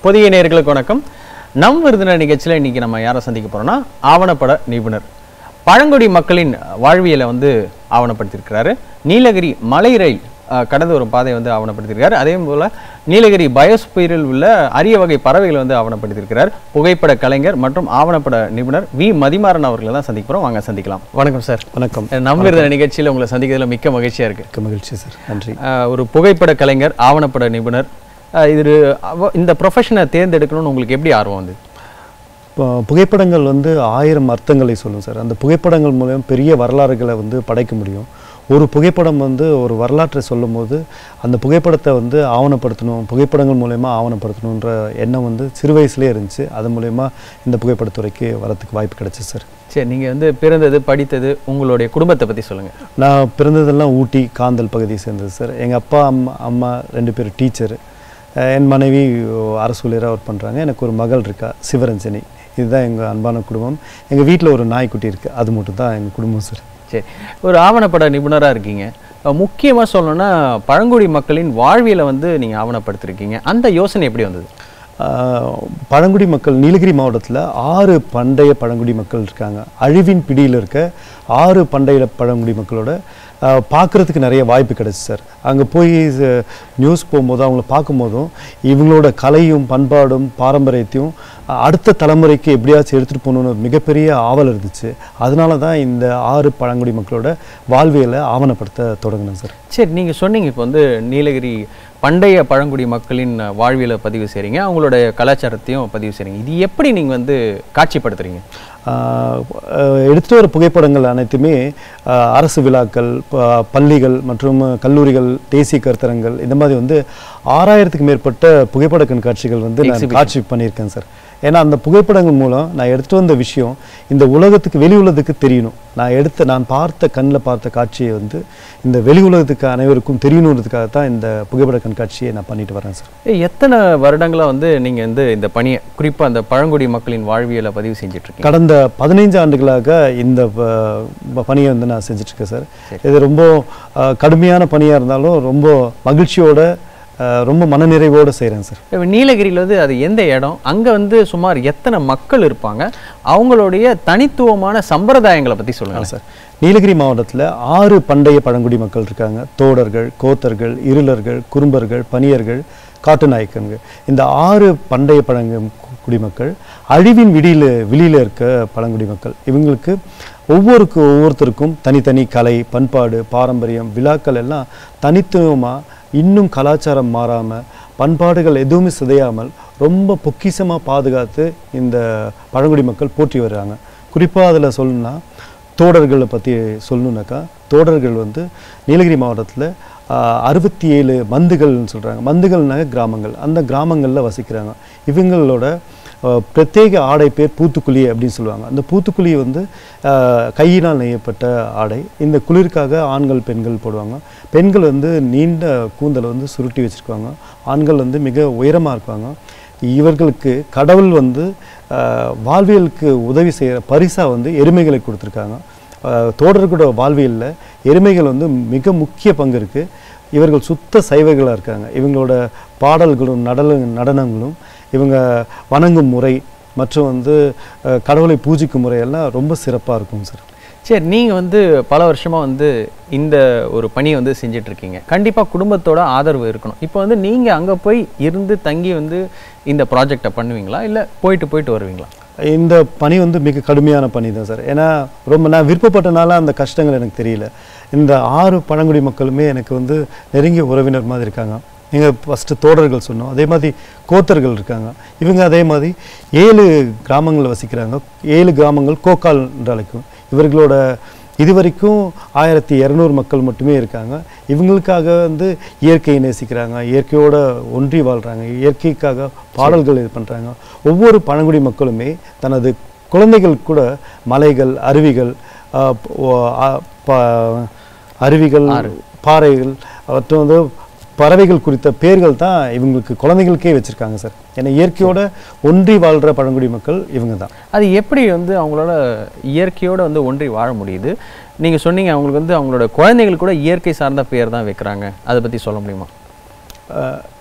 புதிய நேயர்களுக்கு வணக்கம் நம் விருந்தினர் நிகழ்ச்சியில் இன்னைக்கு நம்ம யாரை சந்திக்க போறோம்னா ஆவணப்பட நிபுணர் பழங்குடி மக்களின் வாழ்வியலை வந்து ஆவணப்படுத்தியிருக்கிறாரு நீலகிரி மலை ரயில் அஹ், கடந்து வரும் பாதையை வந்து ஆவணப்படுத்தியிருக்காரு அதே போல நீலகிரி பயோஸ்பீரில் உள்ள அரிய வகை பறவைகளை வந்து ஆவணப்படுத்தியிருக்கிறார் புகைப்பட கலைஞர் மற்றும் ஆவணப்பட நிபுணர் வி மதிமாறன் அவர்களை தான் சந்திக்க போறோம் வாங்க சந்திக்கலாம் வணக்கம் சார் வணக்கம் நம் விருந்தினர் நிகழ்ச்சியில் உங்களை சந்திக்கிறதுல மிக்க மகிழ்ச்சியா இருக்கு மிக்க மகிழ்ச்சி சார் நன்றி ஆஹ் ஒரு புகைப்பட கலைஞர் ஆவணப்பட நிபுணர் ஆஹ் இது அவ- இந்த ப்ரொஃபஷனை தேர்ந்தெடுக்கணும்னு உங்களுக்கு எப்படி ஆர்வம் வந்து இப்போ புகைப்படங்கள் வந்து ஆயிரம் அர்த்தங்களை சொல்லும் சார் அந்த புகைப்படங்கள் மூலம் பெரிய வரலாறுகளை வந்து படைக்க முடியும் ஒரு புகைப்படம் வந்து ஒரு வரலாற்றை சொல்லும்போது அந்த புகைப்படத்தை வந்து ஆவணப்படுத்தணும் புகைப்படங்கள் மூலயமா ஆவணப்படுத்தணுன்ற எண்ணம் வந்து சிறு வயசுலேயே இருந்துச்சு அது மூலயமா இந்த புகைப்படத்துறைக்கு வரத்துக்கு வாய்ப்பு கிடைச்சிது சார் சரி நீங்க வந்து பிறந்தது படித்தது உங்களுடைய குடும்பத்தை பத்தி சொல்லுங்க நான் பிறந்ததெல்லாம் ஊட்டி காந்தல் பகுதியை சேர்ந்தது சார் எங்கள் அப்பா அம்மா அம்மா ரெண்டு பேரும் டீச்சர் என் மனைவி அரசு ஊழியராக ஒர்க் பண்ணுறாங்க எனக்கு ஒரு மகள் இருக்கா சிவரஞ்சனி இதுதான் எங்கள் அன்பான குடும்பம் எங்கள் வீட்டில் ஒரு நாய்க்குட்டி இருக்குது அது மட்டும் தான் எங்கள் குடும்பம் சார் சரி ஒரு ஆவணப்பட நிபுணரா இருக்கீங்க அஹ் முக்கியமா சொல்லணும்னா பழங்குடி மக்களின் வாழ்வியலை வந்து நீங்க ஆவணப்படுத்திருக்கீங்க அந்த யோசனை எப்படி வந்தது ஆஹ் பழங்குடி மக்கள் நீலகிரி மாவட்டத்தில் ஆறு பண்டைய பழங்குடி மக்கள் இருக்காங்க அழிவின் பிடியில் இருக்க ஆறு பண்டைய பழங்குடி மக்களோட ஆஹ் பார்க்கறதுக்கு நிறைய வாய்ப்பு கிடைச்சு சார் அங்கே போய் ச- நியூஸ் போகும்போது அவங்கள பார்க்கும்போதும் இவங்களோட கலையும் பண்பாடும் பாரம்பரியத்தையும் அஹ் அடுத்த தலைமுறைக்கு எப்படியாச்சும் எடுத்துகிட்டு போகணுன்னு ஒரு மிகப்பெரிய ஆவல் இருந்துச்சு அதனால தான் இந்த ஆறு பழங்குடி மக்களோட வாழ்வியலை ஆவணப்படுத்த தொடங்கினேன் சார் சரி நீங்க சொன்னீங்க இப்போ வந்து நீலகிரி பண்டைய பழங்குடி மக்களின் அஹ், வாழ்வியலை பதிவு செய்றீங்க அவங்களுடைய கலாச்சாரத்தையும் பதிவு செய்றீங்க இது எப்படி நீங்க வந்து காட்சிப்படுத்துறீங்க ஆஹ் அஹ் எடுத்துட்டு வர புகைப்படங்கள் அனைத்துமே ஆஹ் அரசு விழாக்கள் ப- பள்ளிகள் மற்றும் கல்லூரிகள் தேசிய கருத்தரங்கள் இந்த மாதிரி வந்து ஆறாயிரத்துக்கு மேற்பட்ட புகைப்பட கண்காட்சிகள் வந்து நான் Exhibition. காட்சி பண்ணியிருக்கேன் சார் ஏன்னா அந்த புகைப்படங்கள் மூலம் நான் எடுத்துட்டு வந்த விஷயம் இந்த உலகத்துக்கு வெளி உலகத்துக்கு தெரியணும் நான் எடுத்த நான் பார்த்த கண்ணில் பார்த்த காட்சியை வந்து இந்த வெளி உலகத்துக்கு அனைவருக்கும் தெரியணுன்றதுக்காக தான் இந்த புகைப்பட கண்காட்சியை நான் பண்ணிட்டு வரேன் சார் ஏய், எத்தனை வருடங்களா வந்து நீங்க வந்து இந்த பணியை குறிப்பா அந்த பழங்குடி மக்களின் வாழ்வியலை பதிவு செஞ்சுட்டு இருக்கீங்க கடந்த பதினைஞ்சு ஆண்டுகளாக இந்த ப- ப- பணியை வந்து நான் செஞ்சுட்டு இருக்கேன் சார் இது ரொம்ப அஹ், கடுமையான பணியாக இருந்தாலும் ரொம்ப மகிழ்ச்சியோட அஹ், ரொம்ப மனநிறைவோடு செய்கிறேன் சார் இப்ப நீலகிரியில வந்து அது எந்த இடம் அங்க வந்து சுமார் எத்தனை மக்கள் இருப்பாங்க அவங்களுடைய தனித்துவமான சம்பிரதாயங்களை பத்தி சொல்லுங்க சார் நீலகிரி மாவட்டத்தில் ஆறு பண்டைய பழங்குடி மக்கள் இருக்காங்க தோடர்கள் கோத்தர்கள் இருளர்கள் குறும்பர்கள் பனியர்கள் காட்டுநாயக்கன்கள் இந்த ஆறு பண்டைய பழங்கு குடிமக்கள் அழிவின் விடியில் வெளியில் இருக்க பழங்குடி மக்கள் இவங்களுக்கு ஒவ்வொருக்கு ஒவ்வொருத்தருக்கும் தனித்தனி கலை பண்பாடு பாரம்பரியம் விழாக்கள் எல்லாம் தனித்துவமாக இன்னும் கலாச்சாரம் மாறாமல் பண்பாடுகள் எதுவுமே சிதையாமல் ரொம்ப பொக்கிஷமாக பாதுகாத்து இந்த பழங்குடி மக்கள் போற்றி வர்றாங்க குறிப்பாக அதில் சொல்லணும்னா தோடர்களை பற்றி சொல்லணுன்னாக்கா தோடர்கள் வந்து நீலகிரி மாவட்டத்தில் அறுபத்தி ஏழு மந்துகள்னு சொல்கிறாங்க மந்துகள்னாக்க கிராமங்கள் அந்த கிராமங்களில் வசிக்கிறாங்க இவங்களோட ஆஹ், பிரத்யேக ஆடை பேர் பூத்துக்குழி அப்படின்னு சொல்லுவாங்க அந்த பூத்துக்குழி வந்து ஆஹ், கையினால் நெய்யப்பட்ட ஆடை இந்த குளிருக்காக ஆண்கள் பெண்கள் போடுவாங்க பெண்கள் வந்து நீண்ட கூந்தலை வந்து சுருட்டி வச்சுருக்காங்க ஆண்கள் வந்து மிக உயரமாக இருப்பாங்க இவர்களுக்கு கடவுள் வந்து ஆஹ், வாழ்வியலுக்கு உதவி செய்கிற பரிசாக வந்து எருமைகளை கொடுத்துருக்காங்க ஆஹ், தோடர்களோட வாழ்வியலில் எருமைகள் வந்து மிக முக்கிய பங்கு இருக்குது இவர்கள் சுத்த சைவர்களாக இருக்காங்க இவங்களோட பாடல்களும் நடன நடனங்களும் இவங்க வணங்கும் முறை மற்றும் வந்து ஆஹ், கடவுளை பூஜிக்கும் முறையெல்லாம் ரொம்ப சிறப்பாக இருக்கும் சார் சரி நீங்க வந்து பல வருஷமா வந்து இந்த ஒரு பணியை வந்து செஞ்சுட்டு இருக்கீங்க கண்டிப்பா குடும்பத்தோட ஆதரவு இருக்கணும் இப்போ வந்து நீங்க அங்க போய் இருந்து தங்கி வந்து இந்த ப்ராஜெக்டை பண்ணுவீங்களா இல்ல போயிட்டு போயிட்டு வருவீங்களா இந்த பணி வந்து மிக கடுமையான பணி தான் சார் ஏன்னா ரொம்ப நான் விருப்பப்பட்டனால அந்த கஷ்டங்கள் எனக்கு தெரியல இந்த ஆறு பழங்குடி மக்களுமே எனக்கு வந்து நெருங்கிய உறவினர் மாதிரி இருக்காங்க நீங்கள் ஃபஸ்ட்டு தோடர்கள் சொன்னோம் அதே மாதிரி கோத்தர்கள் இருக்காங்க இவங்க அதே மாதிரி ஏழு கிராமங்களில் வசிக்கிறாங்க ஏழு கிராமங்கள் கோக்கால் என்று அழைக்கும் இவர்களோட இதுவரைக்கும் ஆயிரத்தி இரநூறு மக்கள் மட்டுமே இருக்காங்க இவங்களுக்காக வந்து இயற்கையை நேசிக்கிறாங்க இயற்கையோட ஒன்றி வாழ்கிறாங்க இயற்கைக்காக பாடல்கள் இது பண்ணுறாங்க ஒவ்வொரு பழங்குடி மக்களுமே தனது குழந்தைகள் கூட மலைகள் அருவிகள் ஆஹ் ப- ஓ- ஆ- ப- அருவிகள் பாறைகள் மற்றும் வந்து பறவைகள் குறித்த பேர்கள் தான் இவங்களுக்கு குழந்தைகளுக்கே வச்சுருக்காங்க சார் ஏன்னா இயற்கையோட ஒன்றி வாழ்கிற பழங்குடி மக்கள் இவங்க தான் அது எப்படி வந்து அவங்களோட இயற்கையோட வந்து ஒன்றி வாழ முடியுது நீங்க சொன்னீங்க அவங்களுக்கு வந்து அவங்களோட குழந்தைகள் கூட இயற்கை சார்ந்த பெயர் தான் வைக்கிறாங்க அதை பத்தி சொல்ல முடியுமா அஹ்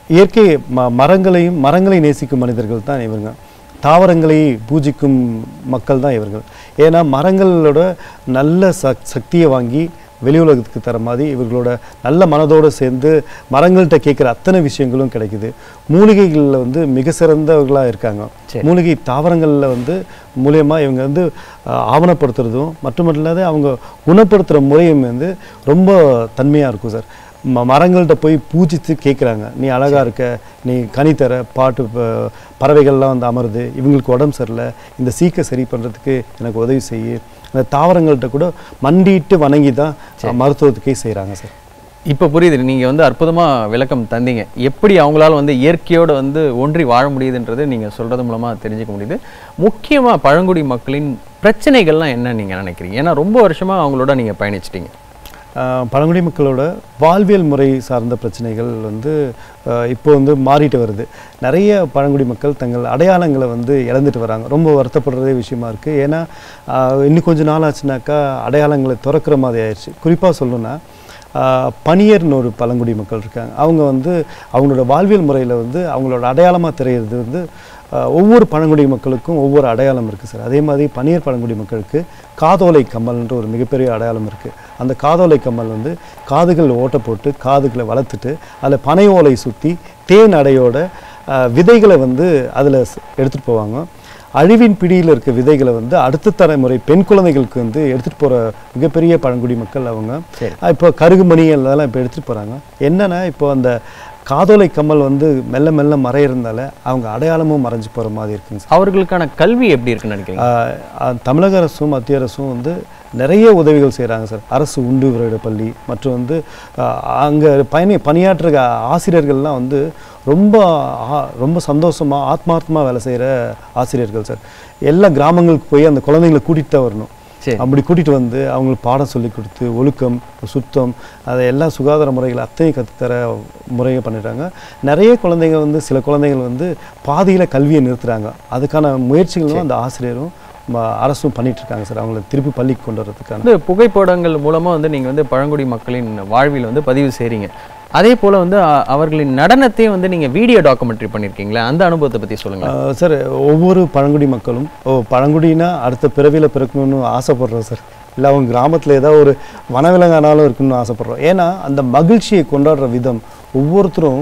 இயற்கை ம மரங்களையும் மரங்களை நேசிக்கும் மனிதர்கள் தான் இவங்க தாவரங்களை பூஜிக்கும் மக்கள் தான் இவர்கள் ஏன்னா மரங்களோட நல்ல சக் சக்தியை வாங்கி வெளி உலகத்துக்கு தர மாதிரி இவர்களோட நல்ல மனதோடு சேர்ந்து மரங்கள்கிட்ட கேட்குற அத்தனை விஷயங்களும் கிடைக்குது மூலிகைகளில் வந்து மிக சிறந்தவர்களாக இருக்காங்க சரி. மூலிகை தாவரங்களில் வந்து மூலியமாக இவங்க வந்து அஹ், ஆவணப்படுத்துறதும் மட்டுமல்லாத அவங்க குணப்படுத்துகிற முறையும் வந்து ரொம்ப தன்மையாக இருக்கும் சார் ம மரங்கள்கிட்ட போய் பூஜித்து கேட்குறாங்க நீ அழகா இருக்க நீ கனி தர பாட்டு ப- பறவைகள்லாம் வந்து அமருது இவங்களுக்கு உடம்பு சரியில்லை இந்த சீக்கை சரி பண்ணுறதுக்கு எனக்கு உதவி செய்யு அந்த தாவரங்கள்கிட்ட கூட மண்டிட்டு வணங்கி தான் மருத்துவத்துக்கே செய்கிறாங்க சார் இப்போ புரியுது நீங்க வந்து அற்புதமா விளக்கம் தந்தீங்க எப்படி அவங்களால வந்து இயற்கையோட வந்து ஒன்றி வாழ முடியுதுன்றது நீங்க சொல்றது மூலமா தெரிஞ்சுக்க முடியுது முக்கியமா பழங்குடி மக்களின் பிரச்சனைகள்லாம் என்ன நீங்க நினைக்கிறீங்க ஏன்னா ரொம்ப வருஷமா அவங்களோட நீங்க பயணிச்சிட்டீங்க ஆஹ் பழங்குடி மக்களோட வாழ்வியல் முறை சார்ந்த பிரச்சனைகள் வந்து ஆஹ் இப்போ வந்து மாறிட்டு வருது நிறைய பழங்குடி மக்கள் தங்கள் அடையாளங்களை வந்து இழந்துட்டு வராங்க ரொம்ப வருத்தப்படுறதே விஷயமா இருக்குது ஏன்னா ஆஹ் இன்னும் கொஞ்ச நாள் ஆச்சுனாக்கா அடையாளங்களை திறக்கிற மாதிரி ஆயிடுச்சு குறிப்பாக சொல்லணும்னா ஆஹ் பனியர்னு ஒரு பழங்குடி மக்கள் இருக்காங்க அவங்க வந்து அவங்களோட வாழ்வியல் முறையில் வந்து அவங்களோட அடையாளமாக தெரிகிறது வந்து ஆஹ் ஒவ்வொரு பழங்குடி மக்களுக்கும் ஒவ்வொரு அடையாளம் இருக்குது சார் அதே மாதிரி பனியர் பழங்குடி மக்களுக்கு காதோலை கம்மல்ன்ற ஒரு மிகப்பெரிய அடையாளம் இருக்குது அந்த காதோலை கம்மல் வந்து காதுகள் ஓட்டை போட்டு காதுகளை வளர்த்துட்டு அதில் பனை ஓலை சுற்றி தேன் அடையோட ஆஹ் விதைகளை வந்து அதில் எடுத்துகிட்டு போவாங்க அழிவின் பிடியில் இருக்க விதைகளை வந்து அடுத்த தலைமுறை பெண் குழந்தைகளுக்கு வந்து எடுத்துகிட்டு போகிற மிகப்பெரிய பழங்குடி மக்கள் அவங்க சரி. ஆஹ் இப்போ கருகுமணி அதெல்லாம் இப்போ எடுத்துகிட்டு போகிறாங்க என்னன்னா இப்போ அந்த காதோலை கம்மல் வந்து மெல்ல மெல்ல மறையிறதால அவங்க அடையாளமும் மறைஞ்சு போகிற மாதிரி இருக்குங்க சார் அவர்களுக்கான கல்வி எப்படி இருக்குன்னு நினைக்கிறீங்க ஆஹ் ஆஹ் தமிழக அரசும் மத்திய அரசும் வந்து நிறைய உதவிகள் செய்கிறாங்க சார் அரசு உண்டு விரைட பள்ளி மற்றும் வந்து அங்கே பயணி பணியாற்றுற ஆசிரியர்கள்லாம் வந்து ரொம்ப ஆ- ரொம்ப சந்தோஷமாக ஆத்மார்த்தமாக வேலை செய்கிற ஆசிரியர்கள் சார் எல்லா கிராமங்களுக்கு போய் அந்த குழந்தைங்களை கூட்டிகிட்டு தான் வரணும் சரி அப்படி கூட்டிகிட்டு வந்து அவங்களுக்கு பாடம் சொல்லி கொடுத்து ஒழுக்கம் சுத்தம் அதை எல்லா சுகாதார முறைகள் அத்தையும் கற்றுத்தர முறையை பண்ணிட்டாங்க நிறைய குழந்தைங்க வந்து சில குழந்தைகள் வந்து பாதியில் கல்வியை நிறுத்துறாங்க அதுக்கான முயற்சிகளும் அந்த ஆசிரியரும் ம- அரசும் பண்ணிட்டு இருக்காங்க சார் அவங்கள திருப்பி பள்ளிக்கு கொண்டு வரதுக்கான வந்து புகைப்படங்கள் மூலமா வந்து நீங்க வந்து பழங்குடி மக்களின் வாழ்வில் வந்து பதிவு செய்றீங்க அதே போல வந்து அ- அவர்களின் நடனத்தையும் வந்து நீங்க வீடியோ டாக்குமெண்ட்ரி பண்ணிருக்கீங்களா அந்த அனுபவத்தை பத்தி சொல்லுங்க ஆஹ் சார் ஒவ்வொரு பழங்குடி மக்களும் ஓ பழங்குடினா அடுத்த பிறவியில் பிறக்கணும்னு ஆசைப்படுறோம் சார் இல்லை அவங்க கிராமத்தில் ஏதாவது ஒரு வனவிலங்கானாலும் இருக்கணும்னு ஆசைப்படுறோம் ஏன்னா அந்த மகிழ்ச்சியை கொண்டாடுற விதம் ஒவ்வொருத்தரும்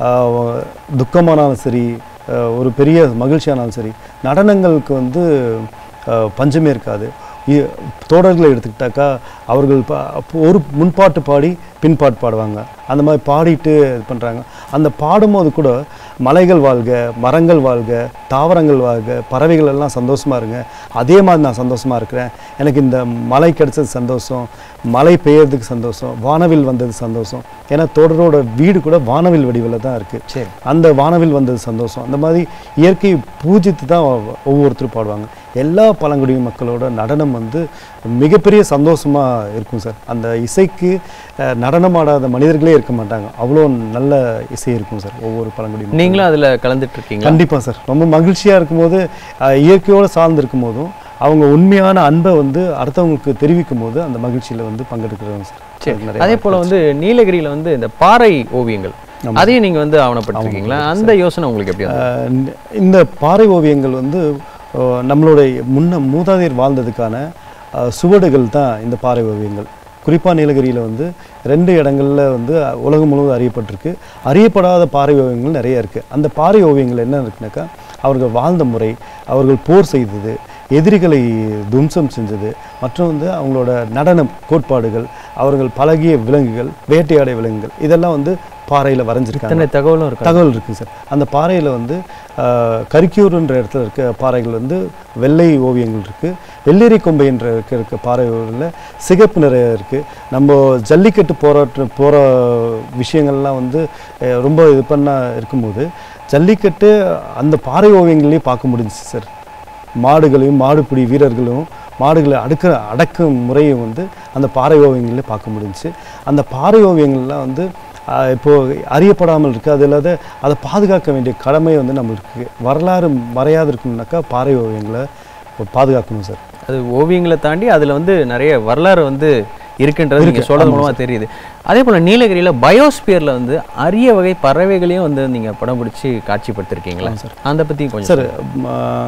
ஆஹ் துக்கமானாலும் சரி ஆஹ் ஒரு பெரிய மகிழ்ச்சியானாலும் சரி நடனங்களுக்கு வந்து ஆஹ் பஞ்சமே இருக்காது இ- தோடர்களை எடுத்துக்கிட்டாக்கா அவர்கள் ப- அப்போ ஒரு முன்பாட்டு பாடி பின்பாட்டு பாடுவாங்க அந்த மாதிரி பாடிட்டு இது பண்ணுறாங்க அந்த பாடும்போது கூட மலைகள் வாழ்க மரங்கள் வாழ்க தாவரங்கள் வாழ்க பறவைகள் எல்லாம் சந்தோஷமா இருங்க அதே மாதிரி நான் சந்தோஷமா இருக்கிறேன் எனக்கு இந்த மழை கிடைச்சது சந்தோஷம் மழை பெய்யறதுக்கு சந்தோஷம் வானவில் வந்தது சந்தோஷம் ஏன்னா தோடரோட வீடு கூட வானவில் வடிவில் தான் இருக்குது சரி அந்த வானவில் வந்தது சந்தோஷம் அந்த மாதிரி இயற்கையை பூஜித்து தான் ஒவ்வொ- ஒவ்வொருத்தரும் பாடுவாங்க எல்லா பழங்குடி மக்களோட நடனம் வந்து மிகப்பெரிய சந்தோஷமா இருக்கும் சார் அந்த இசைக்கு அஹ், நடனமாடாத மனிதர்களே இருக்க மாட்டாங்க அவ்வளோ நல்ல இசை இருக்கும் சார் ஒவ்வொரு பழங்குடி மக்களும். நீங்களும் அதுல கலந்துட்டு இருக்கீங்களா கண்டிப்பா சார் ரொம்ப மகிழ்ச்சியா இருக்கும்போது அஹ், இயற்கையோட சார்ந்து இருக்கும்போதும் அவங்க உண்மையான அன்பை வந்து அடுத்தவங்களுக்கு தெரிவிக்கும் போது அந்த மகிழ்ச்சியில வந்து பங்கெடுக்கிறவங்க சார் சரி அதுக்கு நிறைய அதே போல வந்து நீலகிரியில வந்து இந்த பாறை ஓவியங்கள் அதையும் நீங்க வந்து ஆவணப்படுத்திருக்கீங்களா அந்த யோசனை உங்களுக்கு எப்படி வந்தது? ஆஹ் இந்த- இந்த பாறை ஓவியங்கள் வந்து ஆஹ் நம்மளுடைய முன்ன மூதாதையர் வாழ்ந்ததுக்கான ஆஹ் சுவடுகள் தான் இந்த பாறை ஓவியங்கள் குறிப்பாக நீலகிரியில் வந்து ரெண்டு இடங்கள்ல வந்து உலகம் முழுவதும் அறியப்பட்டிருக்கு அறியப்படாத பாறை ஓவியங்கள் நிறைய இருக்குது அந்த பாறை ஓவியங்கள் என்ன இருக்குனாக்கா அவர்கள் வாழ்ந்த முறை அவர்கள் போர் செய்தது எதிரிகளை தும்சம் செஞ்சது மற்றும் வந்து அவங்களோட நடனம் கோட்பாடுகள் அவர்கள் பழகிய விலங்குகள் வேட்டையாடிய விலங்குகள் இதெல்லாம் வந்து பாறையில் வரைஞ்சிருக்காங்க இத்தனை தகவலும் இருக்கு தகவல் இருக்குது சார் அந்த பாறையில் வந்து ஆஹ், கரிக்கூர்ன்ற இடத்துல இருக்க பாறைகள் வந்து வெள்ளை ஓவியங்கள் இருக்குது வெள்ளேரி கொம்பை என்ற இருக்க இருக்க பாறை ஓவியங்களில் சிகப்பு நிறைய இருக்குது நம்ம ஜல்லிக்கட்டு போராட்ட போகிற விஷயங்கள்லாம் வந்து அஹ், ரொம்ப இது பண்ண இருக்கும்போது ஜல்லிக்கட்டு அந்த பாறை ஓவியங்களையும் பார்க்க முடிஞ்சுச்சு சார் மாடுகளையும் மாடுபிடி வீரர்களும் மாடுகளை அடுக்கிற அடக்கும் முறையை வந்து அந்த பாறை ஓவியங்களில் பார்க்க முடிஞ்சுச்சு அந்த பாறை ஓவியங்கள்லாம் வந்து ஆஹ், இப்போ அறியப்படாமல் இருக்குது அது இல்லாத அதை பாதுகாக்க வேண்டிய கடமை வந்து நம்மளுக்கு வரலாறு மறையாது இருக்கணும்னாக்கா பாறை ஓவியங்களை பாதுகாக்கணும் சார் அது ஓவியங்களை தாண்டி அதுல வந்து நிறைய வரலாறு வந்து இருக்குன்றது நீங்க சொல்றது மூலமா தெரியுது அதே போல நீலகிரியில பயோஸ்பியர்ல வந்து அரிய வகை பறவைகளையும் வந்து நீங்க படம் பிடிச்சி காட்சிப்படுத்திருக்கீங்களா சார் அந்த பத்தி கொஞ்சம் சார் ம,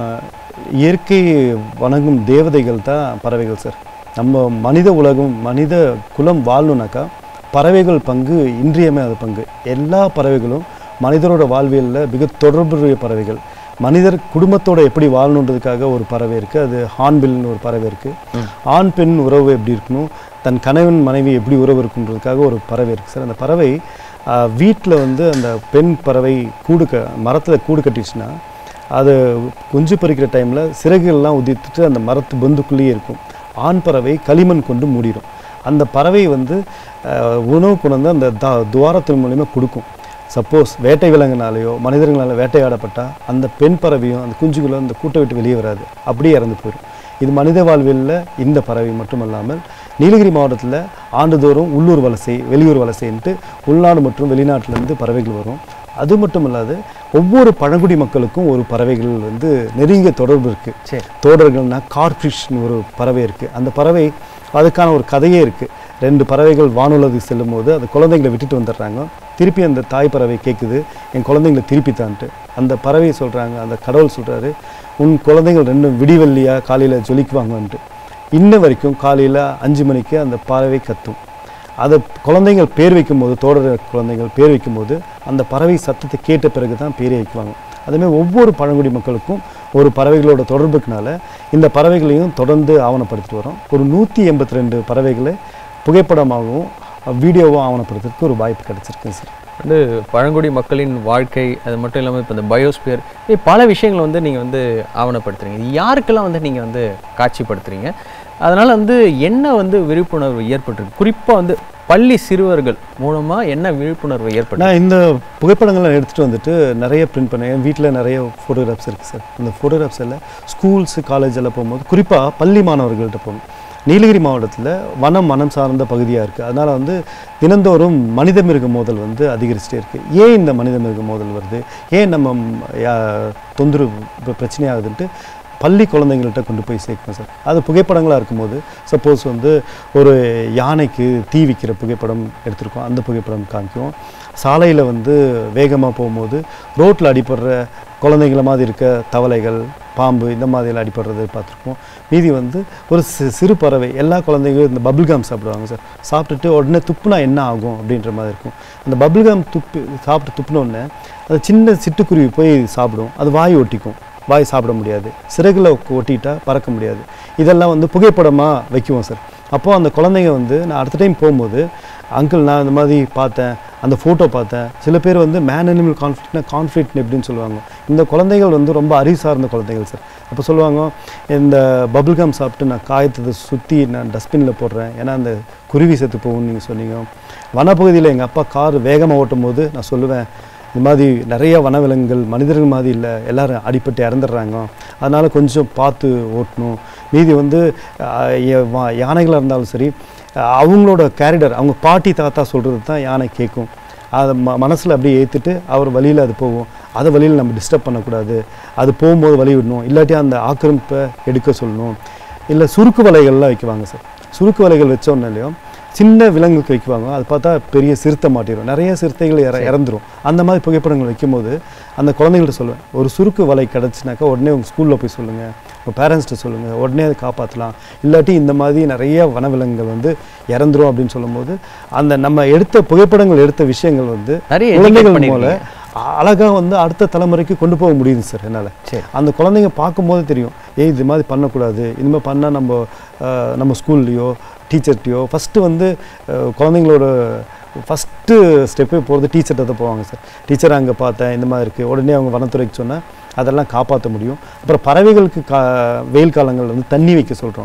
இயற்கை வணங்கும் தேவதைகள் தான் பறவைகள் சார் நம்ம மனித உலகம் மனித குலம் வாழணுனாக்கா பறவைகள் பங்கு இன்றியமையாத பங்கு எல்லா பறவைகளும் மனிதரோட வாழ்வியலில் மிக தொடர்புடைய பறவைகள் மனிதர் குடும்பத்தோட எப்படி வாழணுன்றதுக்காக ஒரு பறவை இருக்குது அது ஹான்பில்னு ஒரு பறவை இருக்குது ஆண் பெண் உறவு எப்படி இருக்கணும் தன் கணவன் மனைவி எப்படி உறவு இருக்குன்றதுக்காக ஒரு பறவை இருக்குது சார் அந்த பறவை வீட்டில் வந்து அந்த பெண் பறவை கூடு க மரத்தில் கூடு கட்டிச்சுன்னா அது குஞ்சு பறிக்கிற டைமில் சிறகுகள்லாம் உதித்துட்டு அந்த மரத்து பொந்துக்குள்ளேயே இருக்கும் ஆண் பறவை களிமண் கொண்டு மூடிடும் அந்த பறவை வந்து அஹ், உணவு கொண்டு வந்து அந்த தா துவாரத்தின் மூலிமா கொடுக்கும் சப்போஸ் வேட்டை விலங்குனாலேயோ மனிதர்களால் வேட்டையாடப்பட்டால் அந்த பெண் பறவையும் அந்த குஞ்சுகளும் அந்த கூட்டை விட்டு வெளியே வராது அப்படியே இறந்து போயிடும் இது மனித வாழ்வியலில் இந்த பறவை மட்டுமல்லாமல் நீலகிரி மாவட்டத்தில் ஆண்டுதோறும் உள்ளூர் வலசை வெளியூர் வலசைன்ட்டு உள்நாடு மற்றும் வெளிநாட்டிலேருந்து பறவைகள் வரும் அது மட்டும் இல்லாது ஒவ்வொரு பழங்குடி மக்களுக்கும் ஒரு பறவைகள் வந்து நெருங்கிய தொடர்பு இருக்குது சரி தோடர்கள்னா கார்ஃபிஷ்னு ஒரு பறவை இருக்குது அந்த பறவை அதுக்கான ஒரு கதையே இருக்குது ரெண்டு பறவைகள் வானுலகுக்கு செல்லும் போது அந்த குழந்தைங்களை விட்டுட்டு வந்துடுறாங்க திருப்பி அந்த தாய் பறவை கேட்குது என் குழந்தைங்களை திருப்பி தான்ட்டு அந்த பறவையை சொல்கிறாங்க அந்த கடவுள் சொல்கிறாரு உன் குழந்தைகள் ரெண்டும் விடிவெள்ளியாக காலையில் ஜொலிக்குவாங்கன்ட்டு இன்ன வரைக்கும் காலையில் அஞ்சு மணிக்கு அந்த பறவை கத்தும் அதை குழந்தைகள் பேர் வைக்கும்போது தோடர் குழந்தைகள் பேர் வைக்கும்போது அந்த பறவை சத்தத்தை கேட்ட பிறகு தான் பேரே வைக்குவாங்க அதேமாதிரி ஒவ்வொரு பழங்குடி மக்களுக்கும் ஒரு பறவைகளோட தொடர்புக்குனால இந்த பறவைகளையும் தொடர்ந்து ஆவணப்படுத்திட்டு வரோம் ஒரு நூற்றி எண்பத்தி ரெண்டு பறவைகளை புகைப்படமாகவும் வீடியோவும் ஆவணப்படுத்துறதுக்கு ஒரு வாய்ப்பு கிடைச்சிருக்கு சார் வந்து பழங்குடி மக்களின் வாழ்க்கை அது மட்டும் இல்லாமல் இப்போ இந்த பயோஸ்பியர் இப்படி பல விஷயங்களை வந்து நீங்கள் வந்து ஆவணப்படுத்துறீங்க இது யாருக்கெல்லாம் வந்து நீங்கள் வந்து காட்சிப்படுத்துறீங்க அதனால் வந்து என்ன வந்து விழிப்புணர்வு ஏற்பட்டிருக்கு குறிப்பாக வந்து பள்ளி சிறுவர்கள் மூலமாக என்ன விழிப்புணர்வு ஏற்பட்டு நான் இந்த புகைப்படங்களை எடுத்துகிட்டு வந்துட்டு நிறைய பிரிண்ட் பண்ணேன் என் வீட்டில் நிறைய ஃபோட்டோகிராஃப்ஸ் இருக்குது சார் அந்த ஃபோட்டோகிராஃப்ஸ் எல்லாம் ஸ்கூல்ஸு காலேஜ் எல்லாம் போகும்போது குறிப்பாக பள்ளி மாணவர்கள்ட்ட போகணும் நீலகிரி மாவட்டத்தில் வனம் வனம் சார்ந்த பகுதியாக இருக்குது அதனால் வந்து தினந்தோறும் மனித மிருக மோதல் வந்து அதிகரிச்சுட்டே இருக்குது ஏன் இந்த மனித மிருக மோதல் வருது ஏன் நம்ம ம், யா- தொந்தரவு இப்ப பிரச்சனையாகுதுன்ட்டு பள்ளி குழந்தைங்கள்ட்ட கொண்டு போய் சேர்க்கணும் சார் அது புகைப்படங்களாக இருக்கும்போது சப்போஸ் வந்து ஒரு யானைக்கு தீ வைக்கிற புகைப்படம் எடுத்திருக்கோம் அந்த புகைப்படம் காமிக்கும் சாலையில் வந்து வேகமாக போகும்போது ரோட்டில் அடிபடுற குழந்தைங்கள மாதிரி இருக்க தவளைகள் பாம்பு இந்த மாதிரிலாம் அடிபடுறது பார்த்துருப்போம் மீதி வந்து ஒரு சி சிறு பறவை எல்லா குழந்தைங்களும் இந்த பபிள் கம் சாப்பிடுவாங்க சார் சாப்பிட்டுட்டு உடனே துப்புனா என்ன ஆகும் அப்படின்ற மாதிரி இருக்கும் அந்த பபிள் கம் துப்பி சாப்பிட்டு துப்புன உடனே அது சின்ன சிட்டுக்குருவி போய் சாப்பிடும் அது வாய் ஒட்டிக்கும் வாய் சாப்பிட முடியாது சிறகுல ஒட்டிட்டா பறக்க முடியாது இதெல்லாம் வந்து புகைப்படமாக வைக்குவோம் சார் அப்போது அந்த குழந்தைங்க வந்து நான் அடுத்த டைம் போகும்போது அங்கிள் நான் இந்த மாதிரி பார்த்தேன் அந்த ஃபோட்டோ பார்த்தேன் சில பேர் வந்து மேன் அனிமல் கான்ஃப்ளிக்ட்னா கான்ஃப்ளிக்ட் எப்படின்னு சொல்லுவாங்க இந்த குழந்தைகள் வந்து ரொம்ப அறிவு சார்ந்த குழந்தைகள் சார் அப்போ சொல்லுவாங்க இந்த bubble gum சாப்பிட்டு நான் காயத்தை சுற்றி நான் டஸ்ட்பினில் போடுறேன் ஏன்னா அந்த குருவி செத்து போகும்னு நீங்கள் சொன்னீங்க வனப்பகுதியில் எங்கள் அப்பா கார் வேகமாக ஓட்டும் போது நான் சொல்லுவேன் இந்த மாதிரி நிறைய வனவிலங்குகள் மனிதர்கள் மாதிரி இல்லை எல்லாரும் அடிபட்டு இறந்துடுறாங்க அதனால் கொஞ்சம் பார்த்து ஓட்டணும் மீதி வந்து ஆஹ், ய- வா- யானைகளாக இருந்தாலும் சரி ஆஹ், அவங்களோட கேரிடர் அவங்க பாட்டி தாத்தா சொல்கிறது தான் யானை கேட்கும் அதை ம மனசில் அப்படியே ஏற்றுட்டு அவர் வழியில் அது போகும் அதை வழியில் நம்ம டிஸ்டர்ப் பண்ணக்கூடாது அது போகும்போது வழி விடணும் இல்லாட்டி அந்த ஆக்கிரமிப்பை எடுக்க சொல்லணும் இல்லை சுருக்கு வலைகள்லாம் வைக்குவாங்க சார் சுருக்கு வலைகள் வச்ச உடனேலையும் சின்ன விலங்குக்கு வைக்குவாங்க அது பார்த்தா பெரிய சிறுத்தை மாட்டிடும் நிறைய சிறுத்தைகள் இற இறந்துரும் அந்த மாதிரி புகைப்படங்கள் வைக்கும்போது அந்த குழந்தைங்கள்ட்ட சொல்லுவேன் ஒரு சுருக்கு வலை கிடச்சுனாக்கா உடனே உங்கள் ஸ்கூலில் போய் சொல்லுங்கள் உங்கள் பேரண்ட்ஸ்கிட்ட சொல்லுங்கள் உடனே அதை காப்பாற்றலாம் இல்லாட்டி இந்த மாதிரி நிறைய வனவிலங்குகள் வந்து இறந்துரும் அப்படின்னு சொல்லும்போது அந்த நம்ம எடுத்த புகைப்படங்கள் எடுத்த விஷயங்கள் வந்து நிறைய educate குழந்தைகள் மூலம் பண்ணிருக்கீங்க. அழகாக வந்து அடுத்த தலைமுறைக்கு கொண்டு போக முடியுது சார் என்னால் சரி அந்த குழந்தைங்க பார்க்கும்போது தெரியும் ஏய் இது மாதிரி பண்ணக்கூடாது இனிமேல் பண்ணால் நம்ம அஹ், நம்ம ஸ்கூல்லையோ டீச்சர்கிட்டையோ ஃபஸ்ட்டு வந்து அஹ், குழந்தைங்களோட ஃபஸ்ட்டு ஸ்டெப்பே போகிறது டீச்சர்கிட்ட தான் போவாங்க சார் டீச்சர் அங்கே பார்த்தேன் இந்த மாதிரி இருக்குது உடனே அவங்க வனத்துறைக்கு சொன்னால் அதெல்லாம் காப்பாற்ற முடியும் அப்புறம் பறவைகளுக்கு கா வெயில் காலங்களில் வந்து தண்ணி வைக்க சொல்கிறோம்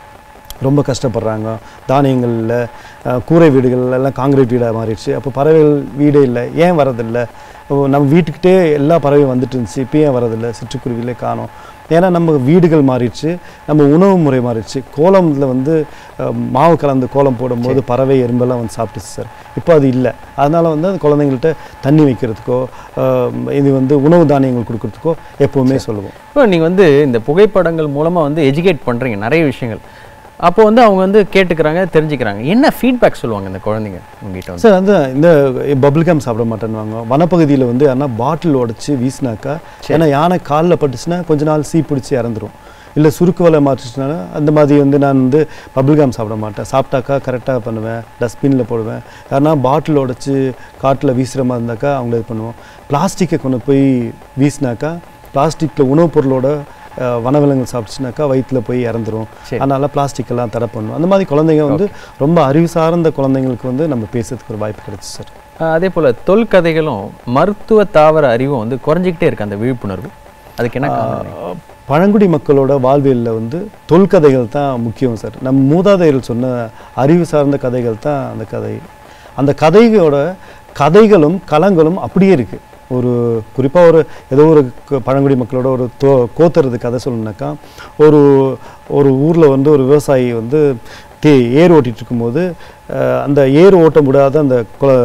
ரொம்ப கஷ்டப்படுறாங்க தானியங்களில் அஹ், கூரை வீடுகள் எல்லாம் காங்கிரீட் வீடாக மாறிடுச்சு அப்போ பறவைகள் வீடே இல்லை ஏன் வரதில்லை இப்போ நம்ம வீட்டுக்கிட்டே எல்லா பறவையும் வந்துட்டு இருந்துச்சு இப்போ ஏன் வரதில்லை சிட்டுக்குருவிலே காணோம் ஏன்னா நம்ம வீடுகள் மாறிடுச்சு நம்ம உணவு முறை மாறிடுச்சு கோலம்ல வந்து அஹ், மாவு கலந்து கோலம் போடும்போது பறவை எறும்பெல்லாம் வந்து சாப்பிட்டுச்சு சார் இப்போ அது இல்லை அதனால் வந்து அந்த குழந்தைங்கள்ட்ட தண்ணி வைக்கிறதுக்கோ அஹ், இது வந்து உணவு தானியங்கள் கொடுக்கறதுக்கோ எப்போவுமே சொல்லுவோம் இப்போ நீங்கள் வந்து இந்த புகைப்படங்கள் மூலமாக வந்து எஜுகேட் பண்ணுறீங்க நிறைய விஷயங்கள் அப்போ வந்து அவங்க வந்து கேட்டுக்கிறாங்க தெரிஞ்சுக்கிறாங்க என்ன ஃபீட்பேக் சொல்லுவாங்க இந்த குழந்தைங்க உங்ககிட்ட வந்து சார் வந்து இந்த பபிள் கம் சாப்பிட மாட்டேன்னுவாங்க வனப்பகுதியில் வந்து யாருன்னா பாட்டில் உடச்சி வீசினாக்கா ஏன்னா யானை காலில் பட்டுச்சுன்னா கொஞ்ச நாள் சீ பிடிச்சி இறந்துரும் இல்லை சுருக்கு வலை மாட்டுச்சுனால அந்த மாதிரி வந்து நான் வந்து பபிள் கம் சாப்பிட மாட்டேன் சாப்பிட்டாக்கா கரெக்டாக பண்ணுவேன் டஸ்ட்பினில் போடுவேன் யாருன்னா பாட்டில் உடச்சி காட்டில் வீசுகிற மாதிரி இருந்தாக்கா அவங்கள இது பண்ணுவோம் பிளாஸ்டிக்கை கொண்டு போய் வீசினாக்கா பிளாஸ்டிக்கில் உணவுப் பொருளோட அஹ், வனவிலங்குகள் சாப்பிட்டுச்சுனாக்கா வயிற்றுல போய் இறந்துரும் சரி. அதனால பிளாஸ்டிக் எல்லாம் தடை பண்ணும் அந்த மாதிரி குழந்தைங்க வந்து ரொம்ப அறிவு சார்ந்த குழந்தைங்களுக்கு வந்து நம்ம பேசுறதுக்கு ஒரு வாய்ப்பு கிடைச்சு சார் அஹ் அதே போல் தொல்கதைகளும் மருத்துவ தாவர அறிவும் வந்து குறைஞ்சிக்கிட்டே இருக்கு அந்த விழிப்புணர்வு அதுக்கு என்ன காரணம் ஆஹ் பழங்குடி மக்களோட வாழ்வியலில் வந்து தொல்கதைகள் தான் முக்கியம் சார் நம்ம மூதாதையர்கள் சொன்ன அறிவு சார்ந்த கதைகள் தான் அந்த கதை அந்த கதைகளோட கதைகளும் களங்களும் அப்படியே இருக்கு ஒரு குறிப்பாக ஒரு ஏதோ ஒரு க- பழங்குடி மக்களோட ஒரு தோ கோத்துறது கதை சொல்லணுன்னாக்கா ஒரு ஒரு ஊரில் வந்து ஒரு விவசாயி வந்து தே ஏர் ஓட்டிட்டு இருக்கும்போது ஆஹ் அந்த ஏர் ஓட்ட முடியாத அந்த குல-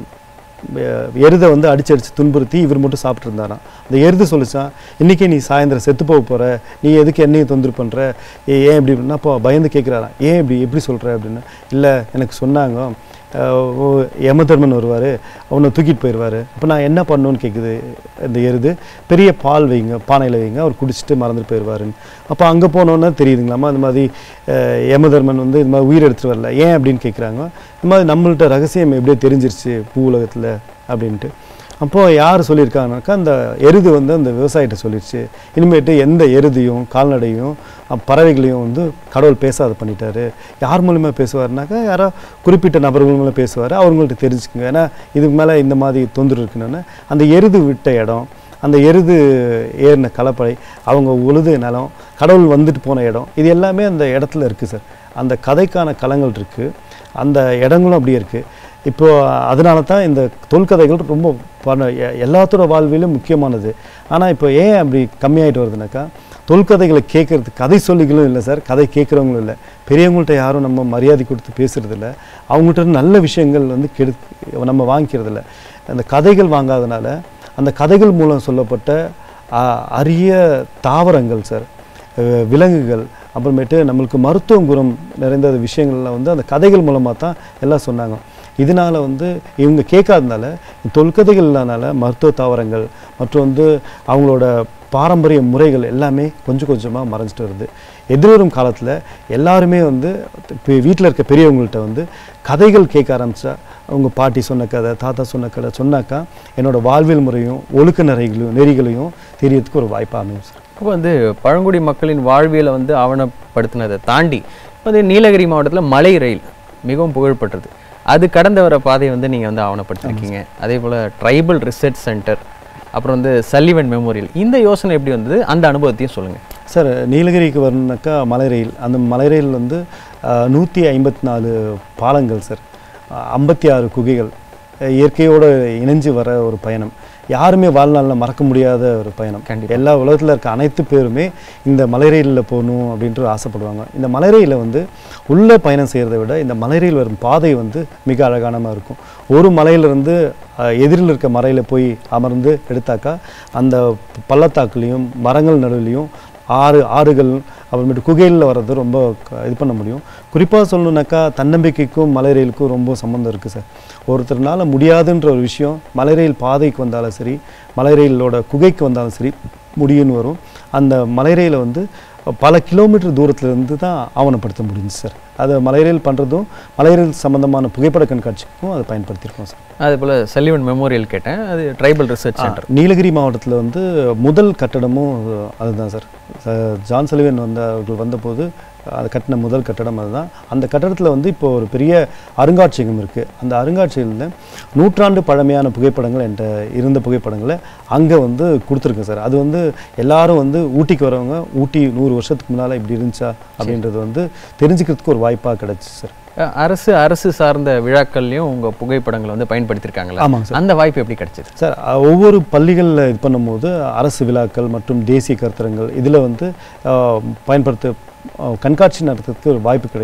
எ- எருதை வந்து அடிச்சு அடிச்சு துன்புறுத்தி இவர் மட்டும் சாப்பிட்டு இருந்தாராம் அந்த எருது சொல்லிச்சான் இன்னைக்கே நீ சாயந்தரம் செத்து போக போற நீ எதுக்கு என்னையும் தொந்தரவு பண்ற ஏ ஏன் இப்படி அப்படின்னா அப்போ பயந்து கேட்குறாராம் ஏன் இப்படி எப்படி சொல்ற அப்படின்னு இல்லை எனக்கு சொன்னாங்க அஹ், ஓ, யமதர்மன் வருவார் அவனை தூக்கிட்டு போயிடுவார் அப்போ நான் என்ன பண்ணணும்னு கேட்குது இந்த எருது பெரிய பால் வைங்க பானையில் வைங்க அவர் குடிச்சிட்டு மறந்துட்டு போயிடுவாருன்னு அப்போ அங்கே போனோன்னே தெரியுதுங்களாமா இந்த மாதிரி அஹ், யமதர்மன் வந்து இந்த மாதிரி உயிர் எடுத்துட்டு வரல ஏன் அப்படின்னு கேட்குறாங்க இந்த மாதிரி நம்மள்ட்ட ரகசியம் எப்படியே தெரிஞ்சிருச்சு பூ உலகத்தில் அப்படின்ட்டு அப்போது யார் சொல்லியிருக்காங்கனாக்கா அந்த எருது வந்து அந்த விவசாயிட்ட சொல்லிடுச்சு இனிமேட்டு எந்த எருதையும் கால்நடையும் அஹ், பறவைகளையும் வந்து கடவுள் பேசாத பண்ணிட்டாரு யார் மூலிமா பேசுவாருனாக்கா யாரோ குறிப்பிட்ட நபர்கள் மூலம் பேசுவார் அவங்கள்ட்ட தெரிஞ்சுக்குங்க ஏன்னா இதுக்கு மேலே இந்த மாதிரி தொந்தரவு இருக்குன்னு அந்த எருது விட்ட இடம் அந்த எருது ஏறின கலப்பை அவங்க உழுது நிலம் கடவுள் வந்துட்டு போன இடம் இது எல்லாமே அந்த இடத்துல இருக்குது சார் அந்த கதைக்கான களங்கள் இருக்குது அந்த இடங்களும் அப்படியே இருக்குது இப்போ அதனால தான் இந்த தொல்கதைகள் ரொம்ப பண எ- எல்லாத்தோட வாழ்விலும் முக்கியமானது ஆனால் இப்போ ஏன் அப்படி கம்மியாயிட்டு வருதுனாக்கா தொல்கதைகளை கேட்கறதுக்கு கதை சொல்லிகளும் இல்லை சார் கதை கேட்குறவங்களும் இல்லை பெரியவங்கள்ட்ட யாரும் நம்ம மரியாதை கொடுத்து பேசுறது இல்ல அவங்கள்ட்ட இருந்து நல்ல விஷயங்கள் வந்து கெடு நம்ம வாங்கிக்கிறது இல்ல அந்த கதைகள் வாங்காதனால அந்த கதைகள் மூலம் சொல்லப்பட்ட அ, அரிய தாவரங்கள் சார் அஹ் விலங்குகள் அப்புறமேட்டு நம்மளுக்கு மருத்துவ குணம் நிறைந்த விஷயங்கள்லாம் வந்து அந்த கதைகள் மூலமாக தான் எல்லாம் சொன்னாங்க இதனால வந்து இவங்க கேட்காதனால தொல்கதைகள் இல்லாதனால மருத்துவ தாவரங்கள் மற்றும் வந்து அவங்களோட பாரம்பரிய முறைகள் எல்லாமே கொஞ்சம் கொஞ்சமாக மறைஞ்சிட்டு வருது எதிர்வரும் காலத்தில் எல்லாருமே வந்து இப்போ வீட்டில் இருக்க பெரியவங்கள்ட்ட வந்து கதைகள் கேட்க ஆரம்பிச்சா அவங்க பாட்டி சொன்ன கதை தாத்தா சொன்ன கதை சொன்னாக்கா என்னோட வாழ்வியல் முறையும் ஒழுக்க நெறிகளையும் நெறிகளையும் தெரியறதுக்கு ஒரு வாய்ப்பாக அமையும் சார் இப்போ வந்து பழங்குடி மக்களின் வாழ்வியலை வந்து ஆவணப்படுத்தினதை தாண்டி இப்போ வந்து நீலகிரி மாவட்டத்தில் மலை ரயில் மிகவும் புகழ்பெற்றது அது கடந்து வர பாதையை வந்து நீங்கள் வந்து ஆவணப்படுத்திருக்கீங்க அதே போல் ட்ரைபல் ரிசர்ச் சென்டர் அப்புறம் வந்து சல்லிவன் மெமோரியல் இந்த யோசனை எப்படி வந்தது அந்த அனுபவத்தையும் சொல்லுங்கள் சார் நீலகிரிக்கு வரணுனாக்கா மலை ரயில் அந்த மலை ரயில் வந்து நூற்றி ஐம்பத்தி நாலு பாலங்கள் சார் ஐம்பத்தி ஆறு குகைகள் அஹ் இயற்கையோடு இணைஞ்சு வர ஒரு பயணம் யாருமே வாழ்நாளில் மறக்க முடியாத ஒரு பயணம் கண்டிப்பா. எல்லா உலகத்தில் இருக்க அனைத்து பேருமே இந்த மலை ரயிலில் போகணும் அப்படின்ட்டு ஆசைப்படுவாங்க இந்த மலை ரயிலில் வந்து உள்ளே பயணம் செய்கிறத விட இந்த மலை ரயில் வரும் பாதை வந்து மிக அழகானமாக இருக்கும் ஒரு மலையிலிருந்து அஹ், எதிரில் இருக்க மலையில் போய் அமர்ந்து எடுத்தாக்கா அந்த பள்ளத்தாக்குலேயும் மரங்கள் நடுவுலையும் ஆறு ஆறுகள் அப்புறமேட்டு குகையில் வர்றது ரொம்ப க- இது பண்ண முடியும் குறிப்பாக சொல்லணுன்னாக்கா தன்னம்பிக்கைக்கும் மலை ரயிலுக்கும் ரொம்ப சம்மந்தம் இருக்குது சார் ஒருத்தர்னால முடியாதுன்ற ஒரு விஷயம் மலை ரயில் பாதைக்கு வந்தாலும் சரி மலை ரயிலோட குகைக்கு வந்தாலும் சரி முடியும்னு வரும் அந்த மலை ரயிலை வந்து பல கிலோமீட்டர் தூரத்துல இருந்து தான் ஆவணப்படுத்த முடிஞ்சு சார் அதை மலை ரயில் பண்ணுறதும் மலை ரயில் சம்மந்தமான புகைப்பட கண்காட்சிக்கும் அதை பயன்படுத்தியிருக்கோம் சார் அதே போல் சல்லிவன் மெமோரியல் கேட்டேன் அது ட்ரைபல் ரிசர்ச் சென்டர் நீலகிரி மாவட்டத்தில் வந்து முதல் கட்டடமும் அதுதான் சார் ச- ஜான் சலிவன் வந்த அவர்கள் வந்தபோது அது கட்டின முதல் கட்டடம் அதுதான் அந்த கட்டடத்தில் வந்து இப்போ ஒரு பெரிய அருங்காட்சியகம் இருக்குது அந்த அருங்காட்சியகத்தில் நூற்றாண்டு பழமையான புகைப்படங்கள் என்கிட்ட இருந்த புகைப்படங்களை அங்கே வந்து கொடுத்துருக்கேன் சார் அது வந்து எல்லாரும் வந்து ஊட்டிக்கு வரவங்க ஊட்டி நூறு வருஷத்துக்கு முன்னால் இப்படி இருந்துச்சா அப்படின்றது வந்து தெரிஞ்சுக்கிறதுக்கு ஒரு வாய்ப்பாக கிடச்சி சார் அஹ் அரசு அரசு சார்ந்த விழாக்கள்லையும் உங்கள் புகைப்படங்களை வந்து பயன்படுத்தியிருக்காங்களா ஆமாங்க சார் அந்த வாய்ப்பு எப்படி கிடைச்சது சார் அ, ஒவ்வொரு பள்ளிகளில் இது பண்ணும்போது அரசு விழாக்கள் மற்றும் தேசிய கருத்தரங்கள் இதில் வந்து அ, பயன்படுத்த அ, கண்காட்சி நடத்துறதுக்கு ஒரு வாய்ப்பு கிடைக்கும்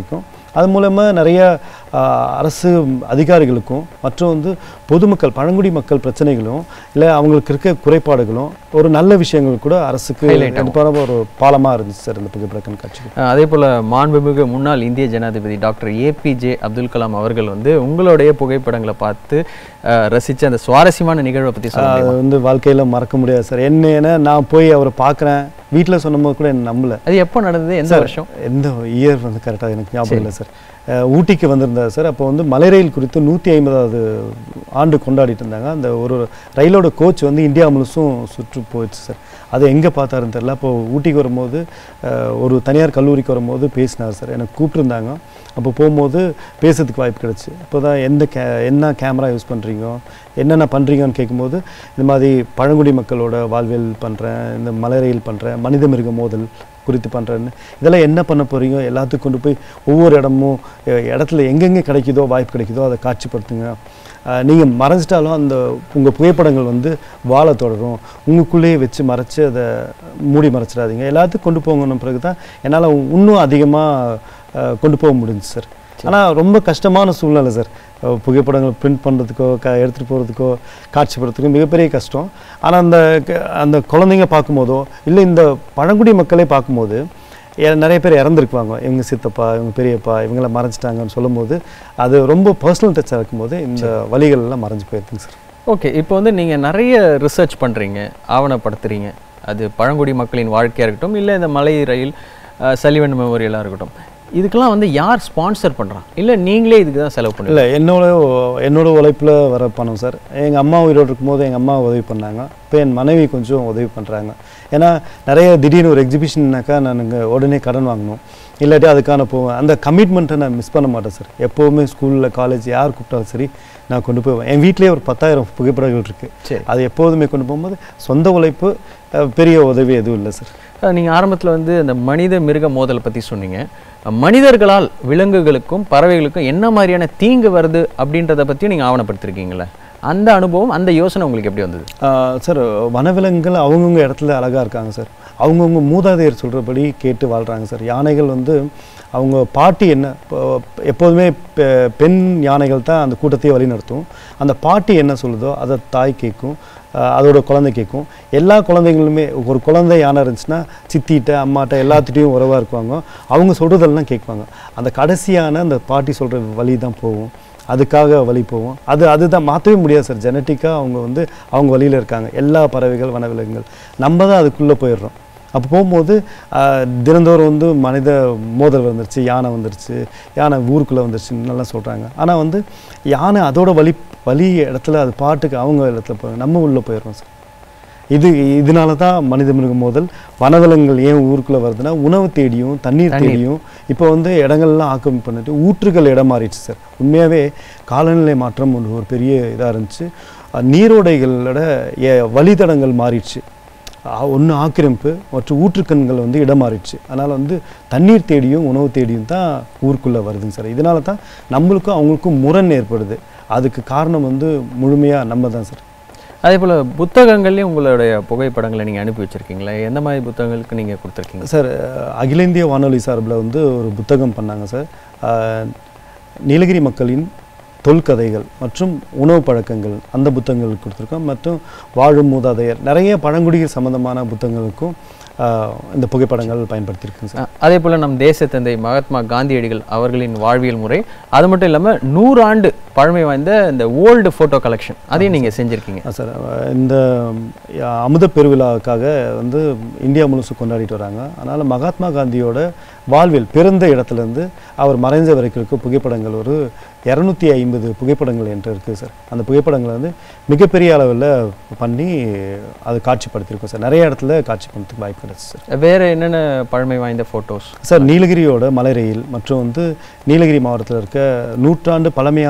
அது மூலமாக நிறைய ஆஹ், அரசு அதிகாரிகளுக்கும் மற்றும் வந்து பொதுமக்கள் பழங்குடி மக்கள் பிரச்சனைகளும் இல்லை அவங்களுக்கு இருக்க குறைபாடுகளும் ஒரு நல்ல விஷயங்கள் கூட அரசுக்கு Highlight ஆகும். எடுப்பான ஒரு பாலமாக இருந்துச்சு சார் இந்த புகைப்பட கண்காட்சிக்கு அஹ் அதே போல மாண்புமிகு முன்னாள் இந்திய ஜனாதிபதி டாக்டர் ஏபிஜே அப்துல் கலாம் அவர்கள் வந்து உங்களுடைய புகைப்படங்களை பார்த்து அஹ், ரசிச்ச அந்த சுவாரஸ்யமான நிகழ்வை பத்தி சொல்ல அது முடியுமா? வந்து வாழ்க்கையில் மறக்க முடியாது சார் என்ன ஏன்னா நான் போய் அவரை பார்க்குறேன் வீட்டில் சொன்னபோது கூட என்ன நம்பல அது எப்போ நடந்தது எந்த வருஷம் எந்த இயர் வந்து கரெக்டாக எனக்கு ஞாபகம் இல்லை சார் அஹ், ஊட்டிக்கு வந்திருந்தார் சார் அப்போ வந்து மலை ரயில் குறித்து நூற்றி ஐம்பதாவது ஆண்டு கொண்டாடிட்டு இருந்தாங்க அந்த ஒரு ரயிலோட கோச் வந்து இந்தியா முழுசும் சுற்று போயிடுச்சு சார் அது எங்கே பார்த்தாருன்னு தெரியல அப்போ ஊட்டிக்கு வரும்போது அஹ், ஒரு தனியார் கல்லூரிக்கு வரும்போது பேசினார் சார் எனக்கு கூப்பிட்டுருந்தாங்க அப்போ போகும்போது பேசுறதுக்கு வாய்ப்பு கிடச்சி இப்போ தான் எந்த கே என்ன கேமரா யூஸ் பண்ணுறீங்க என்னென்ன பண்ணுறீங்கன்னு கேட்கும்போது இந்த மாதிரி பழங்குடி மக்களோட வாழ்வியல் பண்ணுறேன் இந்த மலை ரயில் பண்ணுறேன் மனித மிருக மோதல் குறித்து பண்ணுறேன்னு இதெல்லாம் என்ன பண்ண போகிறீங்க எல்லாத்துக்கும் கொண்டு போய் ஒவ்வொரு இடமும் அஹ், இடத்துல எங்கெங்கே கிடைக்குதோ வாய்ப்பு கிடைக்குதோ அதை காட்சிப்படுத்துங்க நீங்கள் மறைச்சிட்டாலும் அந்த உங்கள் புகைப்படங்கள் வந்து வாழ தொடரும் உங்களுக்குள்ளேயே வச்சு மறைச்சு அதை மூடி மறைச்சிடாதீங்க எல்லாத்துக்கும் கொண்டு போங்கன்னு பிறகு தான் என்னால் இன்னும் அதிகமாக கொண்டு போக முடிஞ்சுச்சு சார் ஆனால் ரொம்ப கஷ்டமான சூழ்நிலை சார் அஹ் புகைப்படங்கள் பிரிண்ட் பண்ணுறதுக்கோ க எடுத்துகிட்டு போகிறதுக்கோ காட்சிப்படுறதுக்கோ மிகப்பெரிய கஷ்டம் ஆனால் அந்த க- அந்த குழந்தைங்க பார்க்கும்போதோ இல்லை இந்த பழங்குடி மக்களே பார்க்கும்போது எ- நிறைய பேர் இறந்துருக்குவாங்க இவங்க சித்தப்பா இவங்க பெரியப்பா இவங்கள மறைச்சிட்டாங்கன்னு சொல்லும்போது அது ரொம்ப பர்சனல் டச்சாக இருக்கும்போது இந்த வழிகள் எல்லாம் மறைஞ்சு போயிருக்குங்க சார் ஓகே இப்போ வந்து நீங்க நிறைய ரிசர்ச் பண்றீங்க ஆவணப்படுத்துறீங்க அது பழங்குடி மக்களின் வாழ்க்கையா இருக்கட்டும் இல்லை இந்த மலை ரயில் அஹ், சலிவன் மெமோரியலாக இருக்கட்டும் இதுக்கெல்லாம் வந்து யார் ஸ்பான்சர் பண்றா இல்லை நீங்களே இதுக்கு தான் செலவு பண்ணுவீங்க இல்லை என்னோட என்னோட உழைப்பில் வர பணம் சார் எங்கள் அம்மா உயிரோடு இருக்கும்போது எங்கள் அம்மா உதவி பண்ணாங்க இப்போ என் மனைவி கொஞ்சம் உதவி பண்ணுறாங்க ஏன்னா நிறைய திடீர்னு ஒரு எக்ஸிபிஷன்னாக்கா நானுங்க உடனே கடன் வாங்கணும் இல்லாட்டி அதுக்கான போவேன் அந்த கமிட்மெண்ட்டை நான் மிஸ் பண்ண மாட்டேன் சார் எப்போவுமே ஸ்கூலில் காலேஜ் யார் கூப்பிட்டாலும் சரி நான் கொண்டு போவேன் என் வீட்லேயே ஒரு பத்தாயிரம் புகைப்படங்கள் இருக்குது சரி அது எப்போதுமே கொண்டு போகும்போது சொந்த உழைப்பு அஹ், பெரிய உதவி எதுவும் இல்லை சார் அஹ், நீங்க ஆரம்பத்துல வந்து அந்த மனித மிருக மோதல் பத்தி சொன்னீங்க அஹ், மனிதர்களால் விலங்குகளுக்கும் பறவைகளுக்கும் என்ன மாதிரியான தீங்கு வருது அப்படின்றத பத்தியும் நீங்க ஆவணப்படுத்திருக்கீங்களே அந்த அனுபவம் அந்த யோசனை உங்களுக்கு எப்படி வந்தது ஆஹ் சார் வனவிலங்குகள் அவங்கவுங்க இடத்துல அழகாக இருக்காங்க சார் அவங்கவுங்க மூதாதையர் சொல்கிறபடி கேட்டு வாழ்கிறாங்க சார் யானைகள் வந்து அவங்க பாட்டி என்ன இப்போ எப்போதுமே பெ- பெண் யானைகள் தான் அந்த கூட்டத்தையே வழிநடத்தும் அந்த பாட்டி என்ன சொல்லுதோ அதை தாய் கேட்கும் ஆஹ் அதோட குழந்தை கேட்கும் எல்லா குழந்தைங்களுமே ஒரு குழந்தை யானை இருந்துச்சுன்னா சித்திட்ட அம்மாட்ட எல்லாத்துட்டையும் உறவாக இருக்குவாங்க அவங்க சொல்கிறதெல்லாம் கேட்பாங்க அந்த கடைசியான அந்த பாட்டி சொல்கிற வழி தான் போகும் அதுக்காக வழி போவோம் அது அதுதான் மாற்றவே முடியாது சார் ஜெனட்டிக்காக அவங்க வந்து அவங்க வழியில் இருக்காங்க எல்லா பறவைகள் வனவிலங்குகள் நம்ம தான் அதுக்குள்ளே போயிடுறோம் அப்போ போகும்போது ஆஹ், தினந்தோறும் வந்து மனித மோதல் வந்துருச்சு யானை வந்துருச்சு யானை ஊருக்குள்ளே வந்துருச்சுன்னு நல்லா சொல்கிறாங்க ஆனால் வந்து யானை அதோட வழி வழி இடத்துல அது பாட்டுக்கு அவங்க இடத்துல போய் நம்ம உள்ளே போயிடுறோம் சார் இது இதனால தான் மனித மிருக மோதல் வனவிலங்குகள் ஏன் ஊருக்குள்ளே வருதுன்னா உணவு தேடியும் தண்ணீர் தண்ணீர். தேடியும் இப்போ வந்து இடங்கள்லாம் ஆக்கிரமிப்பு பண்ணிட்டு ஊற்றுகள் இடம் மாறிடுச்சு சார் உண்மையாகவே காலநிலை மாற்றம் ஒன்று ஒரு பெரிய இதாக இருந்துச்சு அஹ் நீரோடைகளோட எ- வழித்தடங்கள் மாறிடுச்சு ஒன்று ஆக்கிரமிப்பு மற்றும் ஊற்றுக்கண்கள் வந்து இடம் மாறிடுச்சு அதனால் வந்து தண்ணீர் தேடியும் உணவு தேடியும் தான் ஊருக்குள்ளே வருதுங்க சார் இதனால தான் நம்மளுக்கும் அவங்களுக்கும் முரண் ஏற்படுது அதுக்கு காரணம் வந்து முழுமையாக நம்ம தான் சார் அதே போல புத்தகங்கள்லயும் உங்களுடைய புகைப்படங்களை நீங்க அனுப்பி வச்சிருக்கீங்களா எந்த மாதிரி புத்தகங்களுக்கு நீங்க கொடுத்துருக்கீங்க சார் அஹ், அகில இந்திய வானொலி சார்பில் வந்து ஒரு புத்தகம் பண்ணாங்க சார் அஹ், நீலகிரி மக்களின் தொல்கதைகள் மற்றும் உணவு பழக்கங்கள் அந்த புத்தகங்கள் கொடுத்துருக்கோம் மற்றும் வாழும் மூதாதையர் நிறைய பழங்குடிகள் சம்பந்தமான புத்தகங்களுக்கும் அஹ், இந்த புகைப்படங்கள் பயன்படுத்தியிருக்குங்க சார் அஹ் அதே போல நம் தேசத்தந்தை மகாத்மா காந்தியடிகள் அவர்களின் வாழ்வியல் முறை அது மட்டும் இல்லாம நூறு ஆண்டு பழமை வாய்ந்த இந்த ஓல்டு போட்டோ கலெக்ஷன் அதையும் நீங்க செஞ்சிருக்கீங்க ஆ, சார் அஹ், இந்த அஹ், அமுத பெருவிழாவுக்காக வந்து இந்தியா முழுசும் கொண்டாடிட்டு வராங்க அதனால் மகாத்மா காந்தியோட வாழ்வியல் பிறந்த இடத்துலேருந்து அவர் மறைஞ்ச வரைக்கும் இருக்க புகைப்படங்கள் ஒரு இரநூத்தி ஐம்பது புகைப்படங்கள் என்று இருக்குது சார் அந்த புகைப்படங்களை வந்து மிகப்பெரிய அளவில் பண்ணி அது காட்சிப்படுத்தியிருக்கோம் சார் நிறைய இடத்துல காட்சி பண்ணுறதுக்கு வாய்ப்பு கிடச்சி சார் வேற என்னென்ன பழமை வாய்ந்த போட்டோஸ் சார் நீலகிரியோட மலை ரயில் மற்றும் வந்து நீலகிரி மாவட்டத்தில் இருக்க நூற்றாண்டு பழமையான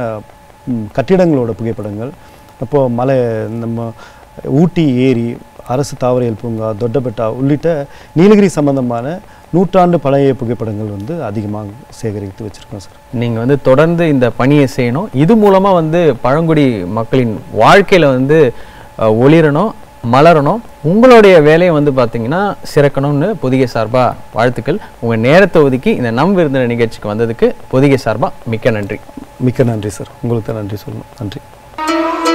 ம், கட்டிடங்களோட புகைப்படங்கள் அப்போது மலை நம்ம ஊட்டி ஏரி அரசு தாவரியல் பூங்கா தொட்டபெட்டா உள்ளிட்ட நீலகிரி சம்பந்தமான நூற்றாண்டு பழைய புகைப்படங்கள் வந்து அதிகமாக சேகரித்து வச்சுருக்கோம் சார் நீங்க வந்து தொடர்ந்து இந்த பணியை செய்யணும் இது மூலமா வந்து பழங்குடி மக்களின் வாழ்க்கையில வந்து அஹ், ஒளிரணும் மலரணும் உங்களுடைய வேலையை வந்து பார்த்தீங்கன்னா சிறக்கணும்னு பொதிகை சார்பாக வாழ்த்துக்கள் உங்கள் நேரத்தை ஒதுக்கி இந்த நம் விருந்தினர் நிகழ்ச்சிக்கு வந்ததுக்கு பொதிகை சார்பாக மிக்க நன்றி மிக்க நன்றி சார் உங்களுக்கு தான் நன்றி சொல்லணும் நன்றி